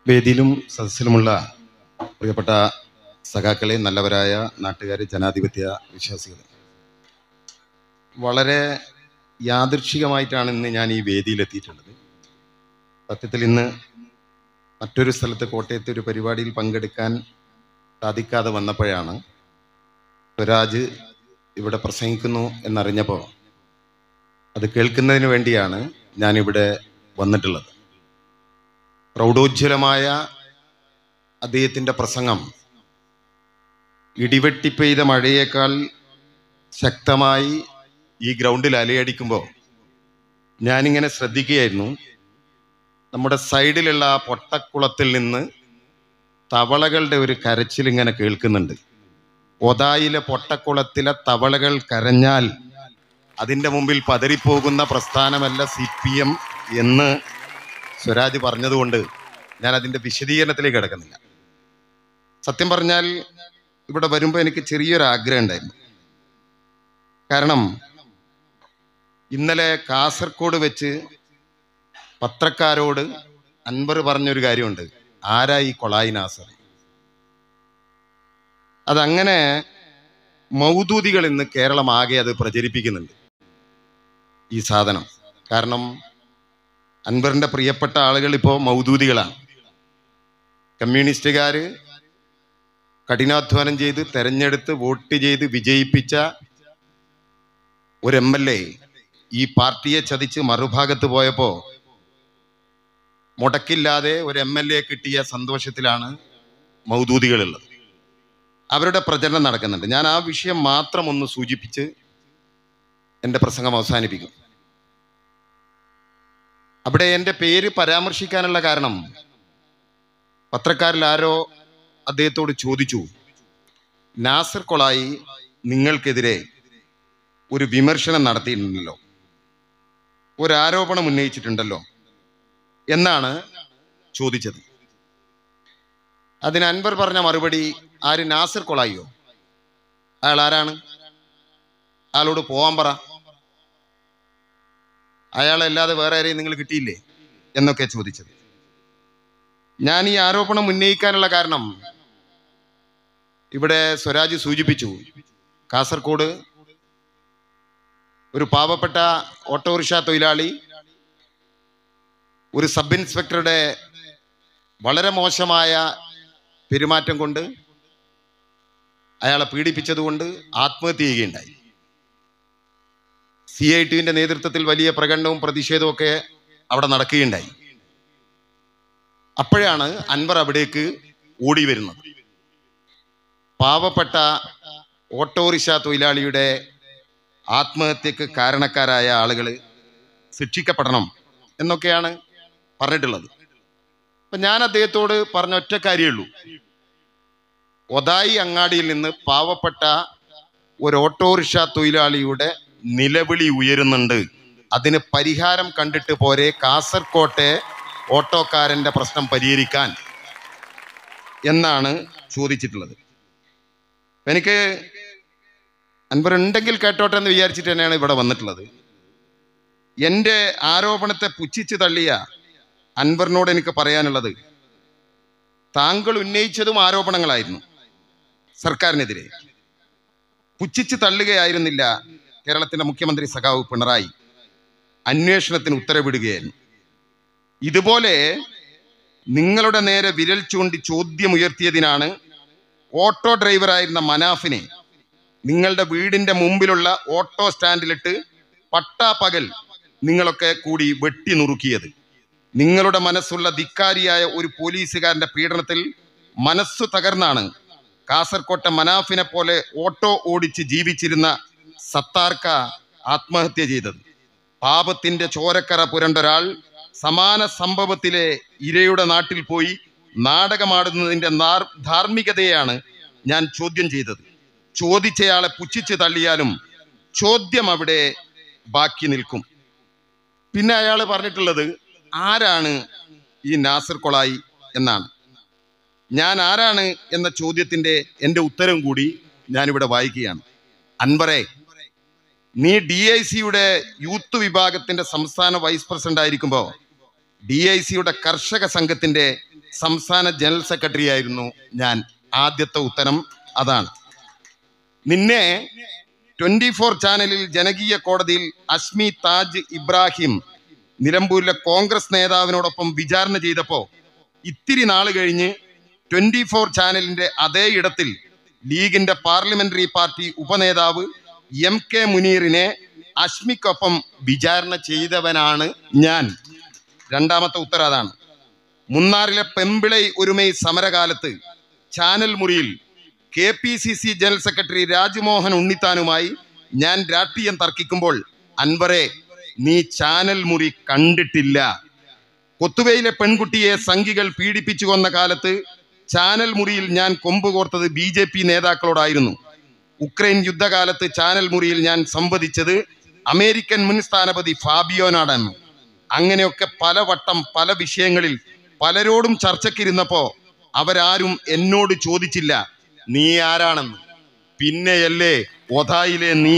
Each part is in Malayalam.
വേദിയിലും സദസ്സിലുമുള്ള പ്രിയപ്പെട്ട സഖാക്കളെ നല്ലവരായ നാട്ടുകാരെ ജനാധിപത്യ വിശ്വാസികളെ വളരെ യാദൃച്ഛികമായിട്ടാണ് ഇന്ന് ഞാൻ ഈ വേദിയിലെത്തിയിട്ടുള്ളത് സത്യത്തിൽ ഇന്ന് മറ്റൊരു സ്ഥലത്ത് കോട്ടയത്തെ ഒരു പരിപാടിയിൽ പങ്കെടുക്കാൻ സാധിക്കാതെ വന്നപ്പോഴാണ് സ്വരാജ് ഇവിടെ പ്രസംഗിക്കുന്നു എന്നറിഞ്ഞപ്പോൾ അത് കേൾക്കുന്നതിന് വേണ്ടിയാണ് ഞാനിവിടെ വന്നിട്ടുള്ളത് പ്രൗഢോജ്വലമായ അദ്ദേഹത്തിൻ്റെ പ്രസംഗം ഇടിവെട്ടിപ്പെയ്ത മഴയേക്കാൾ ശക്തമായി ഈ ഗ്രൗണ്ടിൽ അലയടിക്കുമ്പോൾ ഞാനിങ്ങനെ ശ്രദ്ധിക്കുകയായിരുന്നു നമ്മുടെ സൈഡിലുള്ള ആ പൊട്ടക്കുളത്തിൽ നിന്ന് തവളകളുടെ ഒരു കരച്ചിൽ ഇങ്ങനെ കേൾക്കുന്നുണ്ട് ഒതായിലെ പൊട്ടക്കുളത്തിലെ തവളകൾ കരഞ്ഞാൽ അതിൻ്റെ മുമ്പിൽ പതറിപ്പോകുന്ന പ്രസ്ഥാനമല്ല സി പി എം എന്ന് സ്വരാജ് പറഞ്ഞതുകൊണ്ട് ഞാൻ അതിൻ്റെ വിശദീകരണത്തിലേക്ക് കിടക്കുന്നില്ല സത്യം പറഞ്ഞാൽ ഇവിടെ വരുമ്പോൾ എനിക്ക് ചെറിയൊരു ആഗ്രഹം ഉണ്ടായിരുന്നു കാരണം ഇന്നലെ കാസർഗോഡ് വെച്ച് പത്രക്കാരോട് അൻവർ പറഞ്ഞൊരു കാര്യമുണ്ട് ആരാ ഈ കൊളായി നാസർ അതങ്ങനെ മൗദൂദികൾ ഇന്ന് കേരളം ആകെ അത് പ്രചരിപ്പിക്കുന്നുണ്ട് ഈ സാധനം കാരണം അൻവറിന്റെ പ്രിയപ്പെട്ട ആളുകൾ ഇപ്പോൾ മൗദൂദികളാണ് കമ്മ്യൂണിസ്റ്റുകാർ കഠിനാധ്വാനം ചെയ്ത് തെരഞ്ഞെടുത്ത് വോട്ട് ചെയ്ത് വിജയിപ്പിച്ച ഒരു എം എൽ എ ഈ പാർട്ടിയെ ചതിച്ച് മറുഭാഗത്ത് പോയപ്പോൾ മുടക്കില്ലാതെ ഒരു എം എൽ എ കിട്ടിയ സന്തോഷത്തിലാണ് മൗദൂദികളുള്ളത് അവരുടെ പ്രചരണം നടക്കുന്നുണ്ട് ഞാൻ ആ വിഷയം മാത്രം ഒന്ന് സൂചിപ്പിച്ച് എൻ്റെ പ്രസംഗം അവസാനിപ്പിക്കും അവിടെ എൻ്റെ പേര് പരാമർശിക്കാനുള്ള കാരണം പത്രക്കാരിൽ ആരോ അദ്ദേഹത്തോട് ചോദിച്ചു നാസർ കൊളായി നിങ്ങൾക്കെതിരെ ഒരു വിമർശനം നടത്തിയിട്ടുണ്ടല്ലോ ഒരു ആരോപണം ഉന്നയിച്ചിട്ടുണ്ടല്ലോ എന്നാണ് ചോദിച്ചത് അതിന് അൻവർ പറഞ്ഞ മറുപടി ആര് നാസർ കൊളായിയോ അയാൾ ആരാണ് അയാളോട് പോവാൻ പറ അയാളല്ലാതെ വേറെ ആരെയും നിങ്ങൾ കിട്ടിയില്ലേ എന്നൊക്കെ ചോദിച്ചത് ഞാൻ ഈ ആരോപണം ഉന്നയിക്കാനുള്ള കാരണം ഇവിടെ സ്വരാജ് സൂചിപ്പിച്ചു കാസർഗോഡ് ഒരു പാവപ്പെട്ട ഓട്ടോറിക്ഷ തൊഴിലാളി ഒരു സബ് ഇൻസ്പെക്ടറുടെ വളരെ മോശമായ പെരുമാറ്റം കൊണ്ട് അയാളെ പീഡിപ്പിച്ചതുകൊണ്ട് ആത്മഹത്യ ചെയ്യുകയുണ്ടായി സി ഐ ടിയുടെ നേതൃത്വത്തിൽ വലിയ പ്രകടനവും പ്രതിഷേധവും ഒക്കെ അവിടെ നടക്കുകയുണ്ടായി അപ്പോഴാണ് അൻവർ അവിടേക്ക് ഓടി വരുന്നത് പാവപ്പെട്ട ഓട്ടോറിക്ഷ തൊഴിലാളിയുടെ ആത്മഹത്യക്ക് കാരണക്കാരായ ആളുകൾ ശിക്ഷിക്കപ്പെടണം എന്നൊക്കെയാണ് പറഞ്ഞിട്ടുള്ളത് അപ്പൊ ഞാൻ അദ്ദേഹത്തോട് പറഞ്ഞ ഒറ്റ കാര്യമുള്ളൂ ഒതായി അങ്ങാടിയിൽ നിന്ന് പാവപ്പെട്ട ഒരു ഓട്ടോറിക്ഷ തൊഴിലാളിയുടെ നിലവിളി ഉയരുന്നുണ്ട് അതിന് പരിഹാരം കണ്ടിട്ട് പോരെ കാസർകോട്ടെ ഓട്ടോക്കാരന്റെ പ്രശ്നം പരിഹരിക്കാൻ എന്നാണ് ചോദിച്ചിട്ടുള്ളത് എനിക്ക് അൻവർ ഉണ്ടെങ്കിൽ കേട്ടോട്ടെ എന്ന് വിചാരിച്ചിട്ട് തന്നെയാണ് ഇവിടെ വന്നിട്ടുള്ളത് എൻ്റെ ആരോപണത്തെ പുച്ഛിച്ച് തള്ളിയ അൻവറിനോട് എനിക്ക് പറയാനുള്ളത് താങ്കൾ ഉന്നയിച്ചതും ആരോപണങ്ങളായിരുന്നു സർക്കാരിനെതിരെ പുച്ഛിച്ച് തള്ളുകയായിരുന്നില്ല കേരളത്തിന്റെ മുഖ്യമന്ത്രി സഖാവ് പിണറായി അന്വേഷണത്തിന് ഉത്തരവിടുകയായിരുന്നു ഇതുപോലെ നിങ്ങളുടെ നേരെ വിരൽ ചൂണ്ടി ചോദ്യമുയർത്തിയതിനാണ് ഓട്ടോ ഡ്രൈവറായിരുന്ന മനാഫിനെ നിങ്ങളുടെ വീടിന്റെ മുമ്പിലുള്ള ഓട്ടോ സ്റ്റാൻഡിലിട്ട് പട്ടാപ്പകൽ നിങ്ങളൊക്കെ കൂടി വെട്ടി നുറുക്കിയത് നിങ്ങളുടെ മനസ്സുള്ള ധിക്കാരിയായ ഒരു പോലീസുകാരന്റെ പീഡനത്തിൽ മനസ്സു തകർന്നാണ് കാസർകോട്ടെ മനാഫിനെ പോലെ ഓട്ടോ ഓടിച്ച് ജീവിച്ചിരുന്ന സത്താർക്ക ആത്മഹത്യ ചെയ്തത് പാപത്തിന്റെ ചോരക്കറ പുരണ്ടൊരാൾ സമാന സംഭവത്തിലെ ഇരയുടെ നാട്ടിൽ പോയി നാടകമാടുന്നതിന്റെ നാർ- ധാർമ്മികതയാണ് ഞാൻ ചോദ്യം ചെയ്തത് ചോദിച്ചയാളെ പുച്ഛിച്ച് തള്ളിയാലും ചോദ്യം അവിടെ ബാക്കി നിൽക്കും പിന്നെ അയാൾ പറഞ്ഞിട്ടുള്ളത് ആരാണ് ഈ നാസർ കൊളായി എന്നാണ് ഞാൻ ആരാണ് എന്ന ചോദ്യത്തിന്റെ എൻ്റെ ഉത്തരം കൂടി ഞാനിവിടെ വായിക്കുകയാണ് അൻവറെ നീ ഡി ഐ സിയുടെ യൂത്ത് വിഭാഗത്തിന്റെ സംസ്ഥാന വൈസ് പ്രസിഡന്റ് ആയിരിക്കുമ്പോൾ ഡി ഐ സിയുടെ കർഷക സംഘത്തിന്റെ സംസ്ഥാന ജനറൽ സെക്രട്ടറി ആയിരുന്നു ഞാൻ ആദ്യത്തെ ഉത്തരം അതാണ് നിന്നെ ട്വന്റി ഫോർ ചാനലിൽ ജനകീയ കോടതിയിൽ അസ്മി താജ് ഇബ്രാഹിം നിലമ്പൂരിലെ കോൺഗ്രസ് നേതാവിനോടൊപ്പം വിചാരണ ചെയ്തപ്പോ ഇത്തിരി നാൾ കഴിഞ്ഞ് ട്വന്റി ഫോർ ചാനലിന്റെ അതേ ഇടത്തിൽ ലീഗിന്റെ പാർലമെന്ററി പാർട്ടി ഉപനേതാവ് എം കെ മുനീറിനെ അസ്മിക്കൊപ്പം വിചാരണ ചെയ്തവനാണ് ഞാൻ രണ്ടാമത്തെ ഉത്തരം അതാണ് മുന്നാറിലെ പെമ്പിളൈ ഒരുമൈ സമരകാലത്ത് ചാനൽ മുറിയിൽ K P C C general secretary Rajmohan ഉണ്ണിത്താനുമായി ഞാൻ രാഷ്ട്രീയം തർക്കിക്കുമ്പോൾ അൻവറെ നീ ചാനൽ മുറി കണ്ടിട്ടില്ല കൊത്തുവയിലെ പെൺകുട്ടിയെ സംഘികൾ പീഡിപ്പിച്ചു കൊന്ന കാലത്ത് ചാനൽ മുറിയിൽ ഞാൻ കൊമ്പ് കോർത്തത് ബി ജെ പി നേതാക്കളോടായിരുന്നു ഉക്രൈൻ യുദ്ധകാലത്ത് ചാനൽ മുറിയിൽ ഞാൻ സംവദിച്ചത് അമേരിക്കൻ മുൻ സ്ഥാനപതി ഫാബിയോനാടാണ് അങ്ങനെയൊക്കെ പലവട്ടം പല വിഷയങ്ങളിൽ പലരോടും ചർച്ചയ്ക്കിരുന്നപ്പോ അവരാരും എന്നോട് ചോദിച്ചില്ല നീ ആരാണെന്ന് പിന്നെയല്ലേ ഒതായിലെ നീ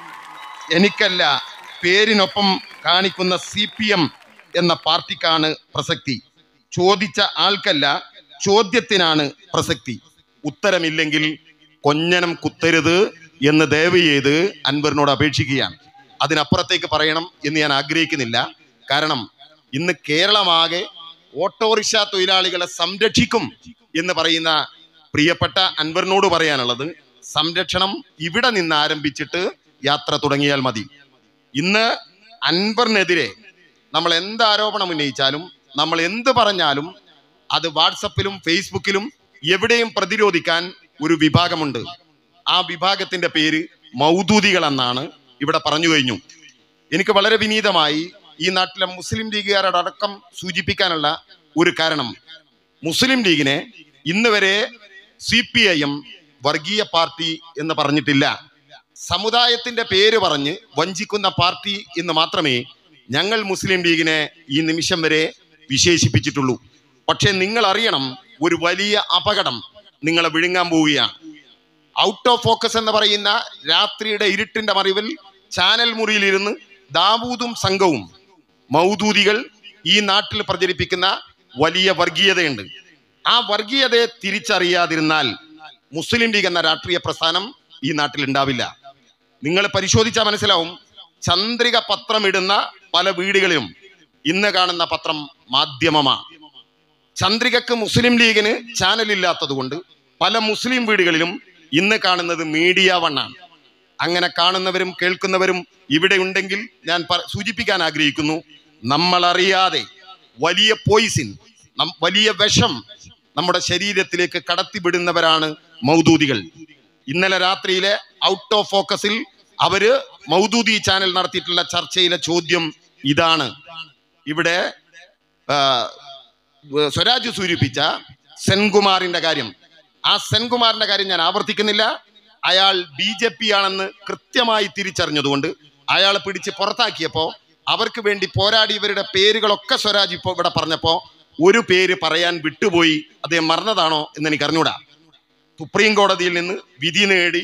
എനിക്കല്ല പേരിനൊപ്പം കാണിക്കുന്ന സി പി എം എന്ന പാർട്ടിക്കാണ് പ്രസക്തി ചോദിച്ച ആൾക്കല്ല ചോദ്യത്തിനാണ് പ്രസക്തി ഉത്തരമില്ലെങ്കിൽ കൊഞ്ഞനം കുത്തരുത് എന്ന് ദയവ് ചെയ്ത് അൻവറിനോട് അപേക്ഷിക്കുകയാണ് അതിനപ്പുറത്തേക്ക് പറയണം എന്ന് ഞാൻ ആഗ്രഹിക്കുന്നില്ല കാരണം ഇന്ന് കേരളമാകെ ഓട്ടോറിക്ഷ തൊഴിലാളികളെ സംരക്ഷിക്കും എന്ന് പറയുന്ന പ്രിയപ്പെട്ട അൻവറിനോട് പറയാനുള്ളത് സംരക്ഷണം ഇവിടെ നിന്ന് ആരംഭിച്ചിട്ട് യാത്ര തുടങ്ങിയാൽ മതി ഇന്ന് അൻവറിനെതിരെ നമ്മൾ എന്ത് ആരോപണം ഉന്നയിച്ചാലും നമ്മൾ എന്ത് പറഞ്ഞാലും അത് വാട്സപ്പിലും ഫേസ്ബുക്കിലും എവിടെയും പ്രതിരോധിക്കാൻ ഒരു വിഭാഗമുണ്ട് ആ വിഭാഗത്തിന്റെ പേര് മൗദൂദികൾ എന്നാണ് ഇവിടെ പറഞ്ഞു കഴിഞ്ഞു എനിക്ക് വളരെ വിനീതമായി ഈ നാട്ടിലെ മുസ്ലിം ലീഗുകാരുടെ അടക്കം സൂചിപ്പിക്കാനുള്ള ഒരു കാരണം മുസ്ലിം ലീഗിനെ ഇന്ന് വരെ സി പി ഐ എം വർഗീയ പാർട്ടി എന്ന് പറഞ്ഞിട്ടില്ല സമുദായത്തിന്റെ പേര് പറഞ്ഞ് വഞ്ചിക്കുന്ന പാർട്ടി എന്ന് മാത്രമേ ഞങ്ങൾ മുസ്ലിം ലീഗിനെ ഈ നിമിഷം വരെ വിശേഷിപ്പിച്ചിട്ടുള്ളൂ പക്ഷെ നിങ്ങൾ അറിയണം ഒരു വലിയ അപകടം നിങ്ങളെ വിഴുങ്ങാൻ പോവുകയാണ് ഔട്ട് ഓഫ് ഫോക്കസ് എന്ന് പറയുന്ന രാത്രിയുടെ ഇരുട്ടിന്റെ മറിവിൽ ചാനൽ മുറിയിലിരുന്ന് ദാവൂദും സംഘവും മൗദൂദികൾ ഈ നാട്ടിൽ പ്രചരിപ്പിക്കുന്ന വലിയ വർഗീയതയുണ്ട് ആ വർഗീയതയെ തിരിച്ചറിയാതിരുന്നാൽ മുസ്ലിം ലീഗ് എന്ന രാഷ്ട്രീയ പ്രസ്ഥാനം ഈ നാട്ടിൽ ഉണ്ടാവില്ല നിങ്ങൾ പരിശോധിച്ചാൽ മനസ്സിലാവും ചന്ദ്രിക പത്രം ഇടുന്ന പല വീടുകളിലും ഇന്ന് കാണുന്ന പത്രം മാധ്യമമാണ് ചന്ദ്രികക്ക് മുസ്ലിം ലീഗിന് ചാനൽ ഇല്ലാത്തത് കൊണ്ട് പല മുസ്ലിം വീടുകളിലും ഇന്ന് കാണുന്നത് മീഡിയ വണ്ണാണ് അങ്ങനെ കാണുന്നവരും കേൾക്കുന്നവരും ഇവിടെ ഉണ്ടെങ്കിൽ ഞാൻ പ- സൂചിപ്പിക്കാൻ ആഗ്രഹിക്കുന്നു നമ്മൾ അറിയാതെ വലിയ പോയിസിൻ വലിയ വിഷം നമ്മുടെ ശരീരത്തിലേക്ക് കടത്തിവിടുന്നവരാണ് മൗദൂദികൾ ഇന്നലെ രാത്രിയിലെ ഔട്ട് ഓഫ് ഫോക്കസിൽ അവര് മൗദൂദി ചാനൽ നടത്തിയിട്ടുള്ള ചർച്ചയിലെ ചോദ്യം ഇതാണ് ഇവിടെ ആ, ഏർ സ്വരാജ് സൂചിപ്പിച്ച സെൻകുമാറിന്റെ കാര്യം ആ സെൻകുമാറിന്റെ കാര്യം ഞാൻ ആവർത്തിക്കുന്നില്ല അയാൾ ബി ജെ പി ആണെന്ന് കൃത്യമായി തിരിച്ചറിഞ്ഞതുകൊണ്ട് അയാളെ പിടിച്ച് പുറത്താക്കിയപ്പോ അവർക്ക് വേണ്ടി പോരാടിയവരുടെ പേരുകളൊക്കെ സ്വരാജ് ഇപ്പോൾ ഇവിടെ പറഞ്ഞപ്പോ ഒരു പേര് പറയാൻ വിട്ടുപോയി അദ്ദേഹം മറന്നതാണോ എന്ന് എനിക്ക് അറിഞ്ഞൂടാ സുപ്രീം കോടതിയിൽ നിന്ന് വിധി നേടി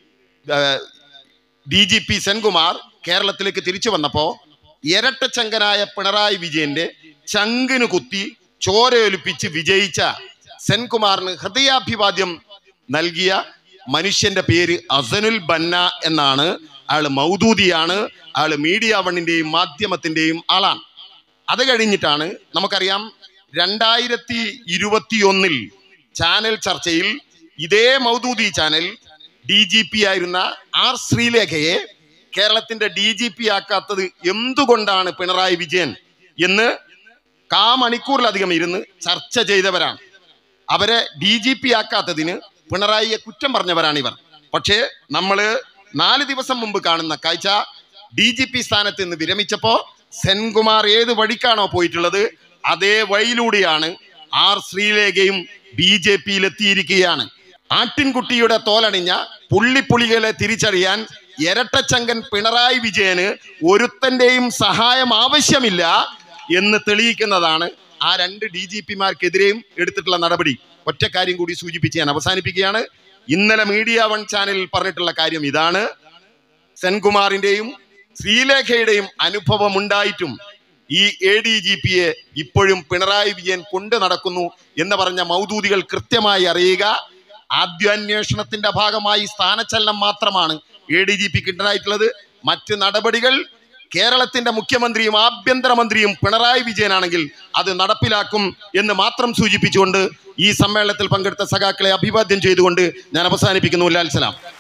ഡി ജി പി സെൻകുമാർ കേരളത്തിലേക്ക് തിരിച്ചു വന്നപ്പോ ഇരട്ടച്ചങ്കനായ പിണറായി വിജയന്റെ ചങ്കിന് കുത്തി ചോരയൊലിപ്പിച്ച് വിജയിച്ച സെൻകുമാറിന് ഹൃദയാഭിവാദ്യം നൽകിയ മനുഷ്യന്റെ പേര് അസനുൽ ബന്ന എന്നാണ് അയാൾ മൗദൂദിയാണ് അയാൾ മീഡിയ വണ്ണിന്റെയും മാധ്യമത്തിന്റെയും ആളാണ് അത് കഴിഞ്ഞിട്ടാണ് നമുക്കറിയാം രണ്ടായിരത്തി ഇരുപത്തിയൊന്നിൽ ചാനൽ ചർച്ചയിൽ ഇതേ Maududi channel D G P ആയിരുന്ന ആർ ശ്രീലേഖയെ കേരളത്തിന്റെ ഡി ജി പി ആക്കാത്തത് എന്തുകൊണ്ടാണ് പിണറായി വിജയൻ എന്ന് കാ മണിക്കൂറിലധികം ഇരുന്ന് ചർച്ച ചെയ്തവരാണ് അവരെ ഡി ജി പി ആക്കാത്തതിന് പിണറായിയെ കുറ്റം പറഞ്ഞവരാണ് ഇവർ പക്ഷേ നമ്മള് നാല് ദിവസം മുമ്പ് കാണുന്ന കാഴ്ച ഡി ജി പി സ്ഥാനത്ത് നിന്ന് വിരമിച്ചപ്പോ സെൻകുമാർ ഏത് വഴിക്കാണോ പോയിട്ടുള്ളത് അതേ വഴിയിലൂടെയാണ് ആർ ശ്രീലേഖയും ബി ജെ പിയിൽ എത്തിയിരിക്കുകയാണ് ആട്ടിൻകുട്ടിയുടെ തോലണിഞ്ഞ പുള്ളിപ്പുളികളെ തിരിച്ചറിയാൻ ഇരട്ടച്ചങ്കൻ പിണറായി വിജയന് ഒരുത്തന്റെയും സഹായം ആവശ്യമില്ല എന്ന് തെളിയിക്കുന്നതാണ് ആ രണ്ട് ഡി ജി പിമാർക്കെതിരെയും എടുത്തിട്ടുള്ള നടപടി ഒറ്റ കാര്യം കൂടി സൂചിപ്പിച്ച് ഞാൻ അവസാനിപ്പിക്കുകയാണ് ഇന്നലെ മീഡിയ വൺ ചാനലിൽ പറഞ്ഞിട്ടുള്ള കാര്യം ഇതാണ് സെൻകുമാറിന്റെയും ശ്രീലേഖയുടെയും അനുഭവം ഉണ്ടായിട്ടും ഈ എ ഡി ജി പിയെ ഇപ്പോഴും പിണറായി വിജയൻ കൊണ്ടു നടക്കുന്നു എന്ന് പറഞ്ഞ മൗദൂദികൾ കൃത്യമായി അറിയുക ആദ്യാന്വേഷണത്തിന്റെ ഭാഗമായി സ്ഥാനചലനം മാത്രമാണ് എ ഡി ജി പിക്ക് ഉണ്ടായിട്ടുള്ളത് മറ്റ് നടപടികൾ കേരളത്തിന്റെ മുഖ്യമന്ത്രിയും ആഭ്യന്തരമന്ത്രിയും പിണറായി വിജയനാണെങ്കിൽ അത് നടപ്പിലാക്കും എന്ന് മാത്രം സൂചിപ്പിച്ചുകൊണ്ട് ഈ സമ്മേളനത്തിൽ പങ്കെടുത്ത സഖാക്കളെ അഭിവാദ്യം ചെയ്തുകൊണ്ട് ഞാൻ അവസാനിപ്പിക്കുന്നു ലാൽ സലാം